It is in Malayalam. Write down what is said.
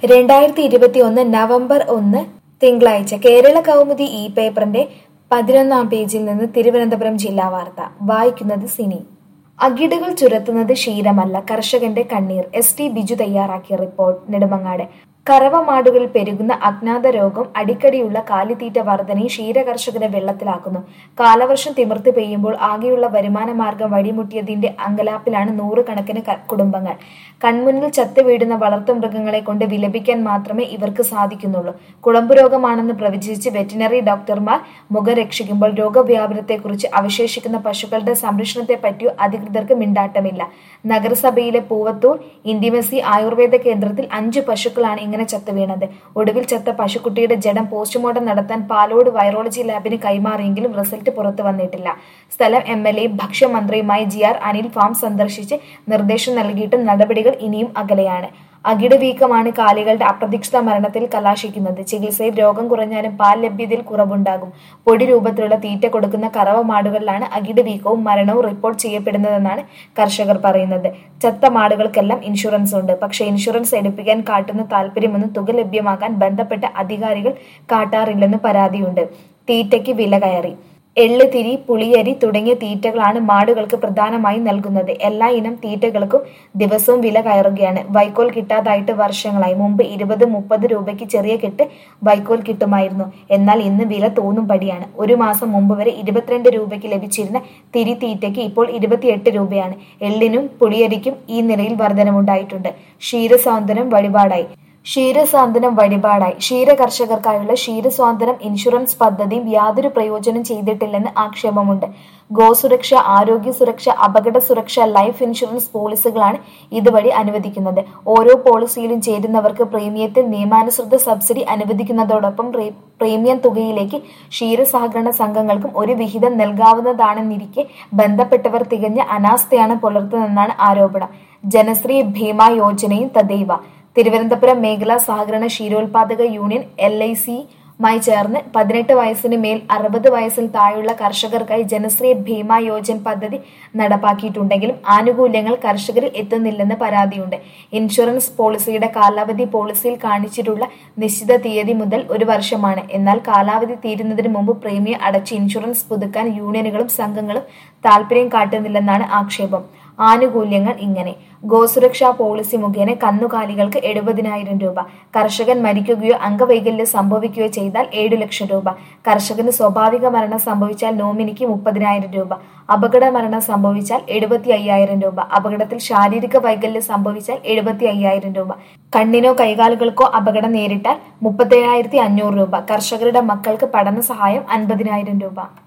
രണ്ടായിരത്തി ഇരുപത്തി ഒന്ന് നവംബർ ഒന്ന് തിങ്കളാഴ്ച കേരള കൗമുദി ഇ പേപ്പറിന്റെ പതിനൊന്നാം പേജിൽ നിന്ന് തിരുവനന്തപുരം ജില്ലാ വാർത്ത വായിക്കുന്നത് സിനി അകിടുകൾ ചുരത്തുന്നത് ക്ഷീരമല്ല കർഷകന്റെ കണ്ണീർ എസ് ടി ബിജു തയ്യാറാക്കിയ റിപ്പോർട്ട് നെടുമങ്ങാട് കറവ മാടുകളിൽ പെരുകുന്ന അജ്ഞാത രോഗം അടിക്കടിയുള്ള കാലിത്തീറ്റ വർധനയും ക്ഷീരകർഷകരെ വെള്ളത്തിലാക്കുന്നു കാലവർഷം തിമിർത്ത് പെയ്യുമ്പോൾ ആകെയുള്ള വരുമാന മാർഗം വഴിമുട്ടിയതിന്റെ അങ്കലാപ്പിലാണ് നൂറുകണക്കിന് ക- കുടുംബങ്ങൾ കൺമുന്നിൽ ചത്തു വീഴുന്ന വളർത്തുമൃഗങ്ങളെ കൊണ്ട് വിലപിക്കാൻ മാത്രമേ ഇവർക്ക് സാധിക്കുന്നുള്ളൂ കുളമ്പ് രോഗമാണെന്ന് പ്രവചിച്ച് വെറ്റിനറി ഡോക്ടർമാർ മുഖം രക്ഷിക്കുമ്പോൾ രോഗവ്യാപനത്തെക്കുറിച്ച് അവശേഷിക്കുന്ന പശുക്കളുടെ സംരക്ഷണത്തെ പറ്റിയോ അധികൃതർക്ക് മിണ്ടാട്ടമില്ല നഗരസഭയിലെ പൂവത്തൂർ ഇന്റിമസി ആയുർവേദ കേന്ദ്രത്തിൽ അഞ്ചു പശുക്കളാണ് ഇങ്ങനെ ചത്തു വീണത് ഒടുവിൽ ചത്ത പശുക്കുട്ടിയുടെ ജഡം പോസ്റ്റ്മോർട്ടം നടത്താൻ പാലോട് വൈറോളജി ലാബിന് കൈമാറിയെങ്കിലും റിസൾട്ട് പുറത്തു വന്നിട്ടില്ല സ്ഥലം എം എൽ എയും ഭക്ഷ്യമന്ത്രിയുമായ ജി ആർ അനിൽ ഫാം സന്ദർശിച്ച് നിർദ്ദേശം നൽകിയിട്ടും നടപടികൾ ഇനിയും അകലെയാണ് അകിട് വീക്കമാണ് കാലികളുടെ അപ്രതീക്ഷിത മരണത്തിൽ കലാശിക്കുന്നത് ചികിത്സയിൽ രോഗം കുറഞ്ഞാലും പാൽ ലഭ്യതയിൽ കുറവുണ്ടാകും പൊടി രൂപത്തിലുള്ള തീറ്റ കൊടുക്കുന്ന കറവ മാടുകളിലാണ് അകിട് വീക്കവും മരണവും റിപ്പോർട്ട് ചെയ്യപ്പെടുന്നതെന്നാണ് കർഷകർ പറയുന്നത് ചത്ത മാടുകൾക്കെല്ലാം ഇൻഷുറൻസ് ഉണ്ട് പക്ഷേ ഇൻഷുറൻസ് എടുപ്പിക്കാൻ കാട്ടുന്ന താല്പര്യമൊന്നും തുക ലഭ്യമാക്കാൻ ബന്ധപ്പെട്ട അധികാരികൾ കാട്ടാറില്ലെന്ന് പരാതിയുണ്ട് തീറ്റയ്ക്ക് വില കയറി എള്ള് തിരി പുളിയരി തുടങ്ങിയ തീറ്റകളാണ് മാടുകൾക്ക് പ്രധാനമായും നൽകുന്നത് എല്ലാ ഇനം തീറ്റകൾക്കും ദിവസവും വില കയറുകയാണ് വൈക്കോൽ കിട്ടാതായിട്ട് വർഷങ്ങളായി മുമ്പ് ഇരുപത് മുപ്പത് രൂപയ്ക്ക് ചെറിയ കെട്ട് വൈക്കോൽ കിട്ടുമായിരുന്നു എന്നാൽ ഇന്ന് വില തോന്നും പടിയാണ് ഒരു മാസം മുമ്പ് വരെ ഇരുപത്തിരണ്ട് രൂപയ്ക്ക് ലഭിച്ചിരുന്ന തിരി തീറ്റയ്ക്ക് ഇപ്പോൾ ഇരുപത്തിയെട്ട് രൂപയാണ് എള്ളിനും പുളിയരിക്കും ഈ നിലയിൽ വർധനമുണ്ടായിട്ടുണ്ട് ക്ഷീരസാന്ത്വനം വഴിപാടായി ക്ഷീരസാന്ത്വനം വഴിപാടായി ക്ഷീര കർഷകർക്കായുള്ള ക്ഷീരസ്വാതന്ത്ര്യം ഇൻഷുറൻസ് പദ്ധതിയും യാതൊരു പ്രയോജനം ചെയ്തിട്ടില്ലെന്ന് ആക്ഷേപമുണ്ട് ഗോസുരക്ഷ ആരോഗ്യ സുരക്ഷ അപകട സുരക്ഷ ലൈഫ് ഇൻഷുറൻസ് പോളിസികളാണ് ഇതുവഴി അനുവദിക്കുന്നത് ഓരോ പോളിസിയിലും ചേരുന്നവർക്ക് പ്രീമിയത്തിൽ നിയമാനുസൃത സബ്സിഡി അനുവദിക്കുന്നതോടൊപ്പം പ്രീ- പ്രീമിയം തുകയിലേക്ക് ക്ഷീര സഹകരണ സംഘങ്ങൾക്കും ഒരു വിഹിതം നൽകാവുന്നതാണെന്നിരിക്കെ ബന്ധപ്പെട്ടവർ തികഞ്ഞ അനാസ്ഥയാണ് പുലർത്തുന്നതെന്നാണ് ആരോപണം ജനശ്രീ ഭീമ യോജനയും തദൈവ തിരുവനന്തപുരം മേഖലാ സഹകരണ ക്ഷീരോത്പാദക യൂണിയൻ എൽ ഐ സിയുമായി ചേർന്ന് പതിനെട്ട് വയസ്സിന് മേൽ അറുപത് വയസ്സിൽ താഴെയുള്ള കർഷകർക്കായി ജനശ്രീ ഭീമ യോജൻ പദ്ധതി നടപ്പാക്കിയിട്ടുണ്ടെങ്കിലും ആനുകൂല്യങ്ങൾ കർഷകരിൽ എത്തുന്നില്ലെന്ന് പരാതിയുണ്ട് ഇൻഷുറൻസ് പോളിസിയുടെ കാലാവധി പോളിസിയിൽ കാണിച്ചിട്ടുള്ള നിശ്ചിത തീയതി മുതൽ ഒരു വർഷമാണ് എന്നാൽ കാലാവധി തീരുന്നതിന് മുമ്പ് പ്രീമിയം അടച്ച് ഇൻഷുറൻസ് പുതുക്കാൻ യൂണിയനുകളും സംഘങ്ങളും താൽപര്യം കാട്ടുന്നില്ലെന്നാണ് ആക്ഷേപം ആനുകൂല്യങ്ങൾ ഇങ്ങനെ ഗോസുരക്ഷാ പോളിസി മുഖേന കന്നുകാലികൾക്ക് എഴുപതിനായിരം രൂപ കർഷകൻ മരിക്കുകയോ അംഗവൈകല്യം സംഭവിക്കുകയോ ചെയ്താൽ ഏഴു ലക്ഷം രൂപ കർഷകന് സ്വാഭാവിക മരണം സംഭവിച്ചാൽ നോമിനിക്ക് മുപ്പതിനായിരം രൂപ അപകട മരണം സംഭവിച്ചാൽ എഴുപത്തി അയ്യായിരം രൂപ അപകടത്തിൽ ശാരീരിക വൈകല്യം സംഭവിച്ചാൽ എഴുപത്തി അയ്യായിരം രൂപ കണ്ണിനോ കൈകാലുകൾക്കോ അപകടം നേരിട്ടാൽ മുപ്പത്തേഴായിരത്തി അഞ്ഞൂറ് രൂപ കർഷകരുടെ മക്കൾക്ക് പഠന സഹായം അൻപതിനായിരം രൂപ